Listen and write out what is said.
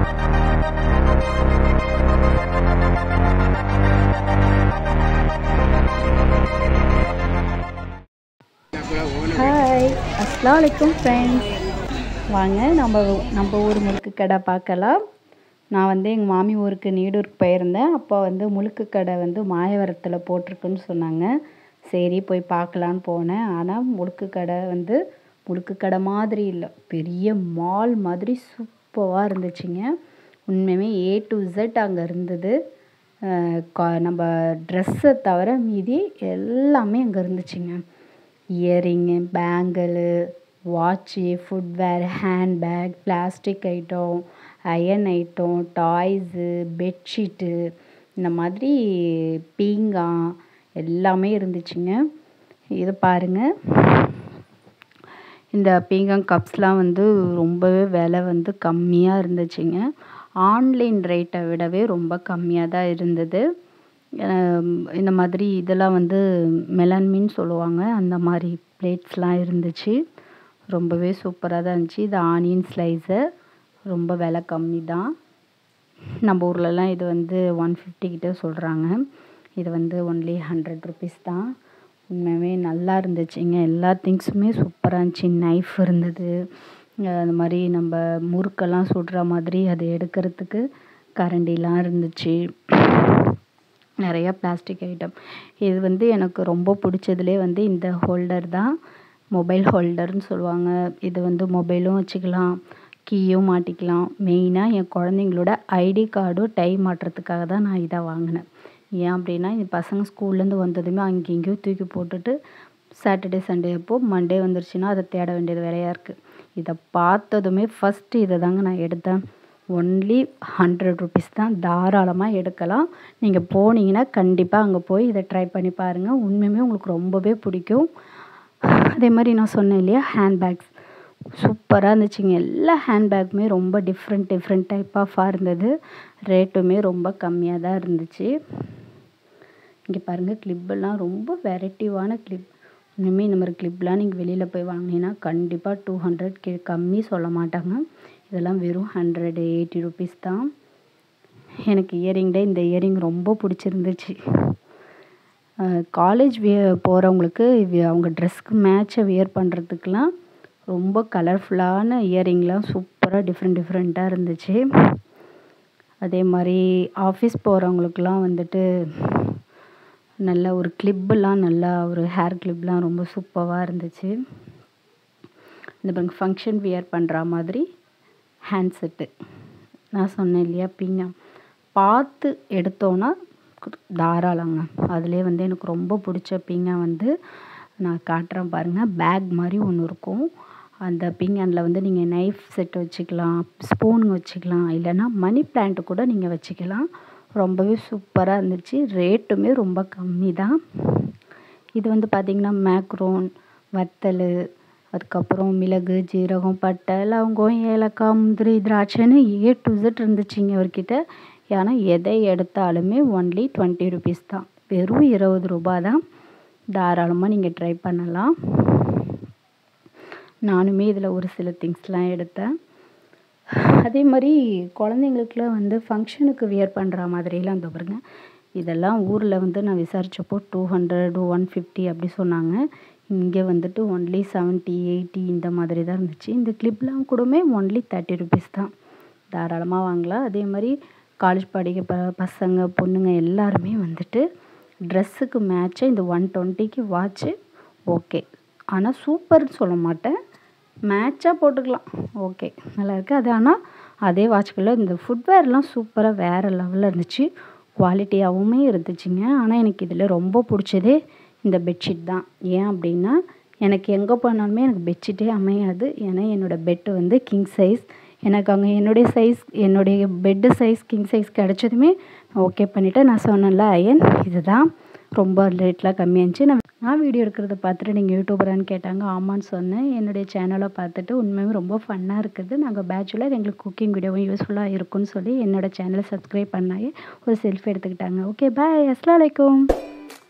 hi அஸ்லாம் வலைக்கும் friends வாங்க நம்ம நம்ம ஊர் முழுக்கு கடை பார்க்கலாம் நான் வந்து எங்கள் மாமி ஊருக்கு நீடூருக்கு போயிருந்தேன் அப்போ வந்து முழுக்கு கடை வந்து மாயவரத்தில் போட்டிருக்குன்னு சொன்னாங்க சரி போய் பார்க்கலான்னு போனேன் ஆனால் முழுக்கு கடை வந்து முழுக்கு கடை மாதிரி இல்லை பெரிய மால் மாதிரி சூப்பராக இருந்துச்சுங்க உண்மையுமே ஏ டு Z அங்கே இருந்தது அஹ் கா- நம்ம ட்ரெஸ்ஸை தவிர மீதி எல்லாமே அங்கே இருந்துச்சுங்க earring bangle watch footwear handbag plastic item iron item toys bedsheet இந்த மாதிரி பீங்கான் எல்லாமே இருந்துச்சுங்க இது பாருங்கள் இந்த பீங்கான் கப்ஸ்லாம் வந்து ரொம்பவே விலை வந்து கம்மியாக இருந்துச்சுங்க ஆன்லைன் ரேட்டை விடவே ரொம்ப கம்மியாக தான் இருந்தது அஹ் இந்த மாதிரி இதெல்லாம் வந்து மெலன்மின்னு சொல்லுவாங்க அந்த மாதிரி பிளேட்ஸ்லாம் இருந்துச்சு ரொம்பவே சூப்பராக தான் இருந்துச்சு இது ஆனியன் ஸ்லைஸு ரொம்ப விலை கம்மி தான் நம்ம ஊர்லலாம் இது வந்து ஒன் ஃபிஃப்டி கிட்ட சொல்கிறாங்க இது வந்து ஒன்லி ஹண்ட்ரட் ருபீஸ் தான் உண்மையாகவே நல்லா இருந்துச்சுங்க எல்லா திங்ஸுமே சூப்பராக இருந்துச்சு நைஃப் இருந்தது அஹ் அந்த மாதிரி நம்ம முறுக்கெல்லாம் சுடுற மாதிரி அதை எடுக்கிறதுக்கு கரண்டிலாம் இருந்துச்சு நிறையா பிளாஸ்டிக் ஐட்டம் இது வந்து எனக்கு ரொம்ப பிடிச்சதுலே வந்து இந்த ஹோல்டர் தான் மொபைல் ஹோல்டர்னு சொல்லுவாங்க இது வந்து மொபைலும் வச்சுக்கலாம் கீயும் மாட்டிக்கலாம் மெயினாக என் குழந்தைங்களோட ஐடி கார்டும் டை மாட்டுறதுக்காக தான் நான் இதை வாங்கினேன் ஏன் அப்படின்னா என் பசங்க ஸ்கூல்லேருந்து வந்ததுமே அங்கேயும் இங்கேயும் தூக்கி போட்டுட்டு சாட்டர்டே சண்டே அப்போ மண்டே வந்துருச்சுன்னா அதை தேட வேண்டியது வேலையாக இருக்குது இதை பார்த்ததுமே ஃபஸ்ட்டு இதை தாங்க நான் எடுத்தேன் ஒன்லி ஹண்ட்ரட் ருபீஸ் தான் தாராளமாக எடுக்கலாம் நீங்கள் போனீங்கன்னா கண்டிப்பாக அங்கே போய் இதை ட்ரை பண்ணி பாருங்கள் உண்மையுமே உங்களுக்கு ரொம்பவே பிடிக்கும் அதே மாதிரி நான் சொன்னேன் இல்லையா ஹேண்ட்பேக்ஸ் சூப்பராக இருந்துச்சுங்க எல்லா ஹேண்ட்பேக்குமே ரொம்ப டிஃப்ரெண்ட் டிஃப்ரெண்ட் டைப் ஆஃபாக இருந்தது ரேட்டுமே ரொம்ப கம்மியாக தான் இருந்துச்சு இங்கே பாருங்கள் கிளிப்பெல்லாம் ரொம்ப வெரைட்டிவான கிளிப் இனிமேல் இந்த மாதிரி கிளிப்லாம் நீங்கள் வெளியில் போய் வாங்கினீங்கன்னா கண்டிப்பாக டூ ஹண்ட்ரட் கே கம்மி சொல்ல மாட்டாங்க இதெல்லாம் வெறும் ஹண்ட்ரட் எயிட்டி ருபீஸ் தான் எனக்கு இயரிங்ல இந்த இயரிங் ரொம்ப பிடிச்சிருந்துச்சு காலேஜ் விய போகிறவங்களுக்கு அவங்க ட்ரெஸ்க்கு மேட்சை வியர் பண்ணுறதுக்கெலாம் ரொம்ப கலர்ஃபுல்லான இயரிங்லாம் சூப்பராக டிஃப்ரெண்ட் டிஃப்ரெண்ட்டாக இருந்துச்சு அதே மாதிரி ஆஃபீஸ் போகிறவங்களுக்குலாம் வந்துட்டு நல்ல ஒரு கிளிப்பெல்லாம் நல்லா ஒரு ஹேர் கிளிப்லாம் ரொம்ப சூப்பராக இருந்துச்சு இந்த பாருங்க ஃபங்க்ஷன் வியர் பண்ணுற மாதிரி ஹேண்ட் செட்டு நான் சொன்னேன் இல்லையா பீங்கா பார்த்து எடுத்தோன்னா தாராளங்க அதிலே வந்து எனக்கு ரொம்ப பிடிச்ச பீங்கா வந்து நான் காட்டுறேன் பாருங்கள் பேக் மாதிரி ஒன்று இருக்கும் அந்த பீங்கானில் வந்து நீங்கள் நைஃப் செட் வச்சுக்கலாம் ஸ்பூனுங்க வச்சுக்கலாம் இல்லைன்னா மணி பிளான்ட் கூட நீங்கள் வச்சுக்கலாம் ரொம்பவே சூப்பராக இருந்துச்சு ரேட்டுமே ரொம்ப கம்மி தான் இது வந்து பார்த்திங்கன்னா மேக்ரோன் வத்தல் அதுக்கப்புறம் மிளகு ஜீரகம் பட்டை லவங்கம் ஏலக்காய் முந்திரி திராட்சைன்னு ஏ டு Z இருந்துச்சுங்க அவர்கிட்ட ஏன்னா எதை எடுத்தாலுமே ஒன்லி டுவெண்ட்டி ருபீஸ் தான் வெறும் இருபது ரூபா தான் தாராளமாக நீங்கள் ட்ரை பண்ணலாம் நானுமே இதில் ஒரு சில திங்ஸ்லாம் எடுத்தேன் அதே மாதிரி குழந்தைங்களுக்குலாம் வந்து ஃபங்க்ஷனுக்கு வியர் பண்ணுற மாதிரிலாம் இந்த பாருங்க இதெல்லாம் ஊரில் வந்து நான் விசாரித்தப்போ டூ ஹண்ட்ரட் ஒன் ஃபிஃப்டி அப்படி சொன்னாங்க இங்கே வந்துட்டு ஒன்லி செவன்ட்டி எயிட்டி இந்த மாதிரி தான் இருந்துச்சு இந்த கிளிப்லாம் கூடமே ஒன்லி தேர்ட்டி ருபீஸ் தான் தாராளமாக வாங்கலாம் அதே மாதிரி காலேஜ் படிக்க ப பசங்க பொண்ணுங்க எல்லாருமே வந்துட்டு ட்ரெஸ்ஸுக்கு மேட்சாக இந்த ஒன் டுவெண்ட்டிக்கு வாட்ச்சு ஓகே ஆனால் சூப்பர்னு சொல்ல மாட்டேன் மேட்சாக போட்டுக்கலாம் ஓகே நல்லா இருக்குது அது ஆனால் அதே வாட்ச்குள்ளே இந்த ஃபுட்வேர்லாம் சூப்பராக வேறு லெவலில் இருந்துச்சு குவாலிட்டியாகவுமே இருந்துச்சுங்க ஆனால் எனக்கு இதில் ரொம்ப பிடிச்சதே இந்த பெட்ஷீட் தான் ஏன் அப்படின்னா எனக்கு எங்கே போனாலுமே எனக்கு பெட்ஷீட்டே அமையாது ஏன்னா என்னோடய பெட்டு வந்து கிங் சைஸ் எனக்கு அங்கே என்னுடைய சைஸ் என்னுடைய பெட்டு சைஸ் கிங் சைஸ் கிடச்சதுமே ஓகே பண்ணிவிட்டு நான் சொன்னேன்ல அயன் இதுதான் ரொம்ப ரேட்லாம் கம்மியாக இருந்துச்சு நான் நான் வீடியோ எடுக்கிறத பார்த்துட்டு நீங்கள் யூடியூபரான்னு கேட்டாங்க ஆமான்னு சொன்னேன் என்னுடைய சேனலை பார்த்துட்டு உண்மையுமே ரொம்ப ஃபன்னாக இருக்குது நாங்கள் பேச்சுலர் எங்களுக்கு குக்கிங் வீடியோவும் யூஸ்ஃபுல்லாக இருக்கும்னு சொல்லி என்னோட சேனலை சப்ஸ்கிரைப் பண்ணாயே ஒரு செல்ஃபி எடுத்துக்கிட்டாங்க ஓகே பாய் அஸ்லாம் வலைக்கும்